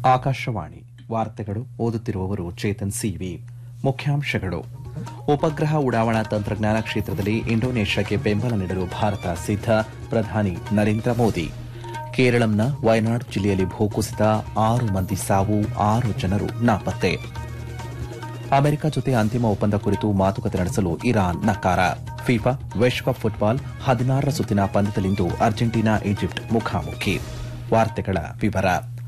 ಆಕಾಶವಾಣಿ ವಾರ್ತೆಗಳು ಓದುತ್ತಿರುವವರು ಚೇತನ್ ಸಿವಿ ಮುಖ್ಯಾಂಶಗಳು ಉಪಗ್ರಹ ಉಡಾವಣಾ ತಂತ್ರಜ್ಞಾನ ಕ್ಷೇತ್ರದಲ್ಲಿ ಇಂಡೋನೇಷ್ಯಾಗೆ ಬೆಂಬಲ ನೀಡಲು ಭಾರತ ಸಿದ್ಧ ಪ್ರಧಾನಿ ನರೇಂದ್ರ ಮೋದಿ ಕೇರಳಂನ ವಯನಾಡ್ ಜಿಲ್ಲೆಯಲ್ಲಿ ಭೂಕುಸಿತ ಆರು ಮಂದಿ ಸಾವು ಆರು ಜನರು ನಾಪತ್ತೆ ಅಮೆರಿಕ ಜೊತೆ ಅಂತಿಮ ಒಪ್ಪಂದ ಕುರಿತು ಮಾತುಕತೆ ನಡೆಸಲು ಇರಾನ್ ನಕಾರ ಫಿಫಾ ವಿಶ್ವಕಪ್ ಫುಟ್ಬಾಲ್ ಹದಿನಾರರ ಸುತ್ತಿನ ಪಂದ್ಯದಲ್ಲಿಂದು ಅರ್ಜೆಂಟೀನಾ ಈಜಿಪ್ಟ್ ಮುಖಾಮುಖಿ ವಾರ್ತೆಗಳ ವಿವರ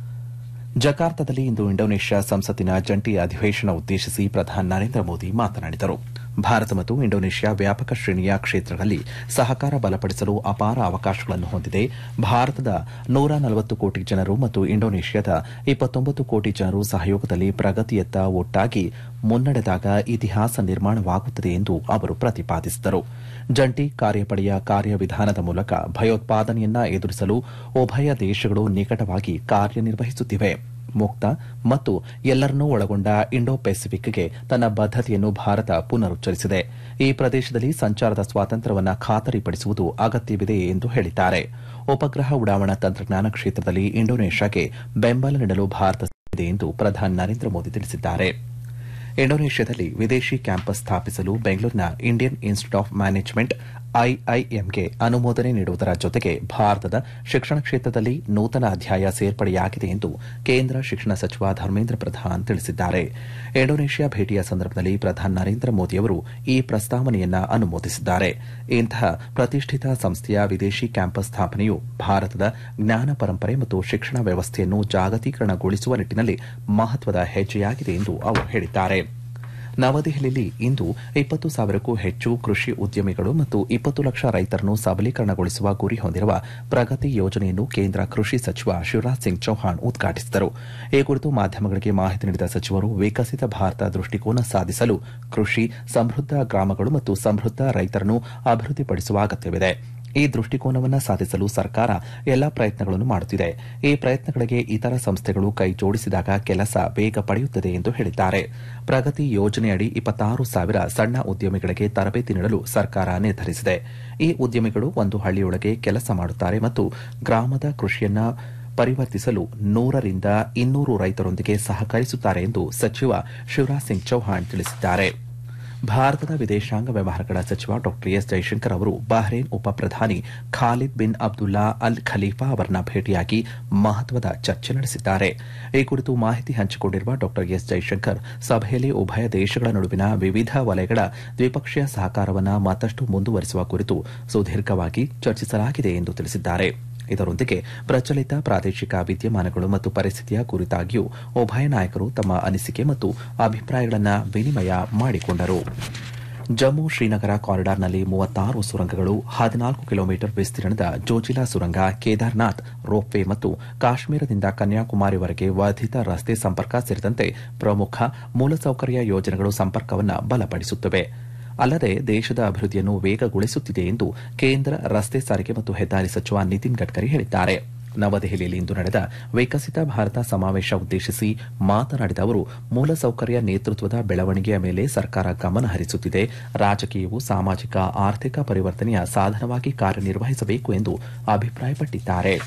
ಜಕಾರ್ತದಲ್ಲಿ ಇಂದು ಇಂಡೋನೇಷ್ಯಾ ಸಂಸತ್ತಿನ ಜಂಟಿ ಅಧಿವೇಶನ ಉದ್ದೇಶಿಸಿ ಪ್ರಧಾನಿ ನರೇಂದ್ರ ಮೋದಿ ಮಾತನಾಡಿದರು ಭಾರತ ಮತ್ತು ಇಂಡೋನೇಷ್ಯಾ ವ್ಯಾಪಕ ಶ್ರೇಣಿಯ ಕ್ಷೇತ್ರಗಳಲ್ಲಿ ಸಹಕಾರ ಬಲಪಡಿಸಲು ಅಪಾರ ಅವಕಾಶಗಳನ್ನು ಹೊಂದಿದೆ ಭಾರತದ ನೂರ ನಲವತ್ತು ಕೋಟಿ ಜನರು ಮತ್ತು ಇಂಡೋನೇಷ್ಯಾದ ಇಪ್ಪತ್ತೊಂಬತ್ತು ಕೋಟಿ ಜನರು ಸಹಯೋಗದಲ್ಲಿ ಪ್ರಗತಿಯತ್ತ ಒಟ್ಟಾಗಿ ಮುನ್ನಡೆದಾಗ ಇತಿಹಾಸ ನಿರ್ಮಾಣವಾಗುತ್ತದೆ ಎಂದು ಅವರು ಪ್ರತಿಪಾದಿಸಿದರು ಜಂಟಿ ಕಾರ್ಯಪಡೆಯ ಕಾರ್ಯವಿಧಾನದ ಮೂಲಕ ಭಯೋತ್ಪಾದನೆಯನ್ನ ಎದುರಿಸಲು ಉಭಯ ದೇಶಗಳು ನಿಕಟವಾಗಿ ಕಾರ್ಯನಿರ್ವಹಿಸುತ್ತಿವೆ ಮುಕ್ತ ಮತ್ತು ಎಲ್ಲರನ್ನೂ ಒಳಗೊಂಡ ಇಂಡೋ ಪೆಸಿಫಿಕ್ಗೆ ತನ್ನ ಬದ್ದತೆಯನ್ನು ಭಾರತ ಪುನರುಚ್ಚರಿಸಿದೆ ಈ ಪ್ರದೇಶದಲ್ಲಿ ಸಂಚಾರದ ಸ್ವಾತಂತ್ರ್ಯವನ್ನು ಖಾತರಿಪಡಿಸುವುದು ಅಗತ್ಯವಿದೆ ಎಂದು ಹೇಳಿದ್ದಾರೆ ಉಪಗ್ರಹ ಉಡಾವಣಾ ತಂತ್ರಜ್ಞಾನ ಕ್ಷೇತ್ರದಲ್ಲಿ ಇಂಡೋನೇಷ್ಯಾಗೆ ಬೆಂಬಲ ನೀಡಲು ಭಾರತ ಸಿದ್ದವಿದೆ ಎಂದು ಪ್ರಧಾನಿ ನರೇಂದ್ರ ಮೋದಿ ತಿಳಿಸಿದ್ದಾರೆ ಇಂಡೋನೇಷ್ಯಾದಲ್ಲಿ ವಿದೇಶಿ ಕ್ಯಾಂಪಸ್ ಸ್ಥಾಪಿಸಲು ಬೆಂಗಳೂರಿನ ಇಂಡಿಯನ್ ಇನ್ಸ್ಟಿಟ್ಯೂಟ್ ಆಫ್ ಮ್ಯಾನೇಜ್ಮೆಂಟ್ ಐಐಎಂಗೆ ಅನುಮೋದನೆ ನೀಡುವುದರ ಜೊತೆಗೆ ಭಾರತದ ಶಿಕ್ಷಣ ಕ್ಷೇತ್ರದಲ್ಲಿ ನೂತನ ಅಧ್ಯಾಯ ಸೇರ್ಪಡೆಯಾಗಿದೆ ಎಂದು ಕೇಂದ್ರ ಶಿಕ್ಷಣ ಸಚಿವ ಧರ್ಮೇಂದ್ರ ಪ್ರಧಾನ್ ತಿಳಿಸಿದ್ದಾರೆ ಇಂಡೋನೇಷ್ಯಾ ಭೇಟಿಯ ಸಂದರ್ಭದಲ್ಲಿ ಪ್ರಧಾನಿ ನರೇಂದ್ರ ಮೋದಿಯವರು ಈ ಪ್ರಸ್ತಾವನೆಯನ್ನ ಅನುಮೋದಿಸಿದ್ದಾರೆ ಇಂತಹ ಪ್ರತಿಷ್ಠಿತ ಸಂಸ್ಥೆಯ ವಿದೇಶಿ ಕ್ಯಾಂಪಸ್ ಸ್ಥಾಪನೆಯು ಭಾರತದ ಜ್ಞಾನ ಪರಂಪರೆ ಮತ್ತು ಶಿಕ್ಷಣ ವ್ಯವಸ್ಥೆಯನ್ನು ಜಾಗತೀಕರಣಗೊಳಿಸುವ ನಿಟ್ಟಿನಲ್ಲಿ ಮಹತ್ವದ ಹೆಜ್ಜೆಯಾಗಿದೆ ಎಂದು ಅವರು ಹೇಳಿದ್ದಾರೆ ನವದೆಹಲಿಯಲ್ಲಿ ಇಂದು ಇಪ್ಪತ್ತು ಸಾವಿರಕ್ಕೂ ಹೆಚ್ಚು ಕೃಷಿ ಉದ್ಯಮಿಗಳು ಮತ್ತು ಇಪ್ಪತ್ತು ಲಕ್ಷ ರೈತರನ್ನು ಸಬಲೀಕರಣಗೊಳಿಸುವ ಗುರಿ ಹೊಂದಿರುವ ಪ್ರಗತಿ ಯೋಜನೆಯನ್ನು ಕೇಂದ್ರ ಕೃಷಿ ಸಚಿವ ಶಿವರಾಜ್ ಸಿಂಗ್ ಚೌಹಾಣ್ ಉದ್ಘಾಟಿಸಿದರು ಈ ಕುರಿತು ಮಾಧ್ಯಮಗಳಿಗೆ ಮಾಹಿತಿ ನೀಡಿದ ಸಚಿವರು ವಿಕಸಿತ ಭಾರತ ದೃಷ್ಟಿಕೋನ ಸಾಧಿಸಲು ಕೃಷಿ ಸಮೃದ್ಧ ಗ್ರಾಮಗಳು ಮತ್ತು ಸಮೃದ್ಧ ರೈತರನ್ನು ಅಭಿವೃದ್ಧಿಪಡಿಸುವ ಅಗತ್ಯವಿದೆ ಈ ದೃಷ್ಟಿಕೋನವನ್ನು ಸಾಧಿಸಲು ಸರ್ಕಾರ ಎಲ್ಲಾ ಪ್ರಯತ್ನಗಳನ್ನು ಮಾಡುತ್ತಿದೆ ಈ ಪ್ರಯತ್ನಗಳಿಗೆ ಇತರ ಸಂಸ್ಥೆಗಳು ಕೈ ಜೋಡಿಸಿದಾಗ ಕೆಲಸ ವೇಗ ಪಡೆಯುತ್ತದೆ ಎಂದು ಹೇಳಿದ್ದಾರೆ ಪ್ರಗತಿ ಯೋಜನೆಯಡಿ ಇಪ್ಪತ್ತಾರು ಸಾವಿರ ಸಣ್ಣ ಉದ್ಯಮಿಗಳಿಗೆ ತರಬೇತಿ ನೀಡಲು ಸರ್ಕಾರ ನಿರ್ಧರಿಸಿದೆ ಈ ಉದ್ಯಮಿಗಳು ಒಂದು ಹಳ್ಳಿಯೊಳಗೆ ಕೆಲಸ ಮಾಡುತ್ತಾರೆ ಮತ್ತು ಗ್ರಾಮದ ಕೃಷಿಯನ್ನ ಪರಿವರ್ತಿಸಲು ನೂರರಿಂದ ಇನ್ನೂರು ರೈತರೊಂದಿಗೆ ಸಹಕರಿಸುತ್ತಾರೆ ಎಂದು ಸಚಿವ ಶಿವರಾಜ್ ಸಿಂಗ್ ಚೌಹಾಣ್ ತಿಳಿಸಿದ್ದಾರೆ ಭಾರತದ ವಿದೇಶಾಂಗ ವ್ಯವಹಾರಗಳ ಸಚಿವ ಡಾ ಎಸ್ ಜೈಶಂಕರ್ ಅವರು ಬಹ್ರೇನ್ ಉಪ ಪ್ರಧಾನಿ Khalid bin Abdullah Al Khalifa ಅವರನ್ನ ಭೇಟಿಯಾಗಿ ಮಹತ್ವದ ಚರ್ಚೆ ನಡೆಸಿದ್ದಾರೆ ಈ ಕುರಿತು ಮಾಹಿತಿ ಹಂಚಿಕೊಂಡಿರುವ ಡಾ ಎಸ್ ಜೈಶಂಕರ್ ಸಭೆಯಲ್ಲಿ ಉಭಯ ದೇಶಗಳ ನಡುವಿನ ವಿವಿಧ ವಲಯಗಳ ದ್ವಿಪಕ್ಷೀಯ ಸಹಕಾರವನ್ನು ಮತ್ತಷ್ಟು ಮುಂದುವರಿಸುವ ಕುರಿತು ಸುದೀರ್ಘವಾಗಿ ಚರ್ಚಿಸಲಾಗಿದೆ ಎಂದು ತಿಳಿಸಿದ್ದಾರೆ ಇದರೊಂದಿಗೆ ಪ್ರಚಲಿತ ಪ್ರಾದೇಶಿಕ ವಿದ್ಯಮಾನಗಳು ಮತ್ತು ಪರಿಸ್ಥಿತಿಯ ಕುರಿತಾಗಿಯೂ ಉಭಯ ನಾಯಕರು ತಮ್ಮ ಅನಿಸಿಕೆ ಮತ್ತು ಅಭಿಪ್ರಾಯಗಳನ್ನು ವಿನಿಮಯ ಮಾಡಿಕೊಂಡರು ಜಮ್ಮು ಶ್ರೀನಗರ ಕಾರಿಡಾರ್ನಲ್ಲಿ ಮೂವತ್ತಾರು ಸುರಂಗಗಳು ಹದಿನಾಲ್ಕು ಕಿಲೋಮೀಟರ್ ವಿಸ್ತೀರ್ಣದ ಜೋಜಿಲಾ ಸುರಂಗ ಕೇದಾರ್ನಾಥ್ ರೋಪ್ವೇ ಮತ್ತು ಕಾಶ್ಮೀರದಿಂದ ಕನ್ಯಾಕುಮಾರಿವರೆಗೆ ವರ್ಧಿತ ರಸ್ತೆ ಸಂಪರ್ಕ ಸೇರಿದಂತೆ ಪ್ರಮುಖ ಮೂಲಸೌಕರ್ಯ ಯೋಜನೆಗಳು ಸಂಪರ್ಕವನ್ನು ಬಲಪಡಿಸುತ್ತವೆ ಅಲ್ಲದೆ ದೇಶದ ಅಭಿವೃದ್ಧಿಯನ್ನು ವೇಗಗೊಳಿಸುತ್ತಿದೆ ಎಂದು ಕೇಂದ್ರ ರಸ್ತೆ ಸಾರಿಗೆ ಮತ್ತು ಹೆದ್ದಾರಿ ಸಚಿವ ನಿತಿನ್ ಗಡ್ಕರಿ ಹೇಳಿದ್ದಾರೆ ನವದೆಹಲಿಯಲ್ಲಿ ಇಂದು ನಡೆದ ವಿಕಸಿತ ಭಾರತ ಸಮಾವೇಶ ಉದ್ದೇಶಿಸಿ ಮಾತನಾಡಿದ ಅವರು ಮೂಲಸೌಕರ್ಯ ನೇತೃತ್ವದ ಬೆಳವಣಿಗೆಯ ಮೇಲೆ ಸರ್ಕಾರ ಗಮನ ಹರಿಸುತ್ತಿದೆ ರಾಜಕೀಯವು ಸಾಮಾಜಿಕ ಆರ್ಥಿಕ ಪರಿವರ್ತನೆಯ ಸಾಧನವಾಗಿ ಕಾರ್ಯನಿರ್ವಹಿಸಬೇಕು ಎಂದು ಅಭಿಪ್ರಾಯಪಟ್ಟಿದ್ದಾರೆ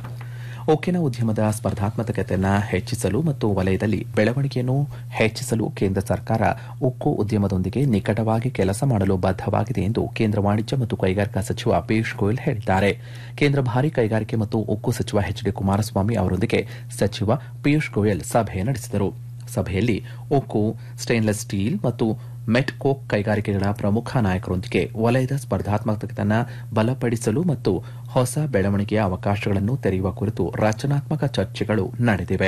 ಉಕ್ಕಿನ ಉದ್ಯಮದ ಸ್ಪರ್ಧಾತ್ಮಕತೆಯನ್ನು ಹೆಚ್ಚಿಸಲು ಮತ್ತು ವಲಯದಲ್ಲಿ ಬೆಳವಣಿಗೆಯನ್ನು ಹೆಚ್ಚಿಸಲು ಕೇಂದ್ರ ಸರ್ಕಾರ ಉಕ್ಕು ಉದ್ಯಮದೊಂದಿಗೆ ನಿಕಟವಾಗಿ ಕೆಲಸ ಮಾಡಲು ಬದ್ದವಾಗಿದೆ ಎಂದು ಕೇಂದ್ರ ವಾಣಿಜ್ಯ ಮತ್ತು ಕೈಗಾರಿಕಾ ಸಚಿವ ಪಿಯೂಷ್ ಗೋಯಲ್ ಹೇಳಿದ್ದಾರೆ ಕೇಂದ್ರ ಭಾರಿ ಕೈಗಾರಿಕೆ ಮತ್ತು ಉಕ್ಕು ಸಚಿವ ಎಚ್ ಡಿ ಕುಮಾರಸ್ವಾಮಿ ಅವರೊಂದಿಗೆ ಸಚಿವ ಪಿಯೂಷ್ ಗೋಯಲ್ ಸಭೆ ನಡೆಸಿದರು ಸಭೆಯಲ್ಲಿ ಉಕ್ಕು ಸ್ಟೇನ್ಲೆಸ್ ಸ್ಟೀಲ್ ಮತ್ತು ಮೆಟ್ಕೋಕ್ ಕೈಗಾರಿಕೆಗಳ ಪ್ರಮುಖ ನಾಯಕರೊಂದಿಗೆ ವಲಯದ ಸ್ಪರ್ಧಾತ್ಮಕತೆಯನ್ನು ಬಲಪಡಿಸಲು ಮತ್ತು ಹೊಸ ಬೆಳವಣಿಗೆಯ ಅವಕಾಶಗಳನ್ನು ತೆರೆಯುವ ಕುರಿತು ರಚನಾತ್ಮಕ ಚರ್ಚೆಗಳು ನಡೆದಿವೆ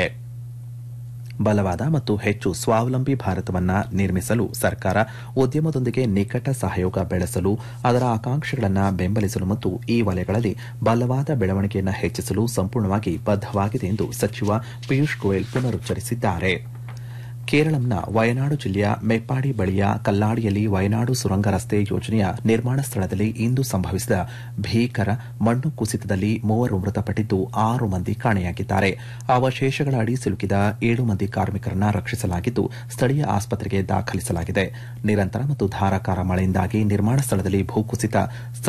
ಬಲವಾದ ಮತ್ತು ಹೆಚ್ಚು ಸ್ವಾವಲಂಬಿ ಭಾರತವನ್ನ ನಿರ್ಮಿಸಲು ಸರ್ಕಾರ ಉದ್ಯಮದೊಂದಿಗೆ ನಿಕಟ ಸಹಯೋಗ ಬೆಳೆಸಲು ಅದರ ಆಕಾಂಕ್ಷೆಗಳನ್ನು ಬೆಂಬಲಿಸಲು ಮತ್ತು ಈ ವಲಯಗಳಲ್ಲಿ ಬಲವಾದ ಬೆಳವಣಿಗೆಯನ್ನು ಹೆಚ್ಚಿಸಲು ಸಂಪೂರ್ಣವಾಗಿ ಬದ್ದವಾಗಿದೆ ಎಂದು ಸಚಿವ ಪಿಯೂಷ್ ಗೋಯಲ್ ಪುನರುಚ್ಚರಿಸಿದ್ದಾರೆ ಕೇರಳಂನ ವಯನಾಡು ಜಿಲ್ಲೆಯ ಮೆಪ್ಪಾಡಿ ಬಳಿಯ ಕಲ್ಲಾಡಿಯಲ್ಲಿ ವಯನಾಡು ಸುರಂಗ ರಸ್ತೆ ಯೋಜನೆಯ ನಿರ್ಮಾಣ ಸ್ಥಳದಲ್ಲಿ ಇಂದು ಸಂಭವಿಸಿದ ಭೀಕರ ಮಣ್ಣು ಕುಸಿತದಲ್ಲಿ ಮೂವರು ಮೃತಪಟ್ಟಿದ್ದು ಆರು ಮಂದಿ ಕಾಣೆಯಾಗಿದ್ದಾರೆ ಅವಶೇಷಗಳ ಅಡಿ ಸಿಲುಕಿದ ಏಳು ಮಂದಿ ಕಾರ್ಮಿಕರನ್ನ ರಕ್ಷಿಸಲಾಗಿದ್ದು ಸ್ಥಳೀಯ ಆಸ್ಪತ್ರೆಗೆ ದಾಖಲಿಸಲಾಗಿದೆ ನಿರಂತರ ಮತ್ತು ಧಾರಾಕಾರ ಮಳೆಯಿಂದಾಗಿ ನಿರ್ಮಾಣ ಸ್ಥಳದಲ್ಲಿ ಭೂಕುಸಿತ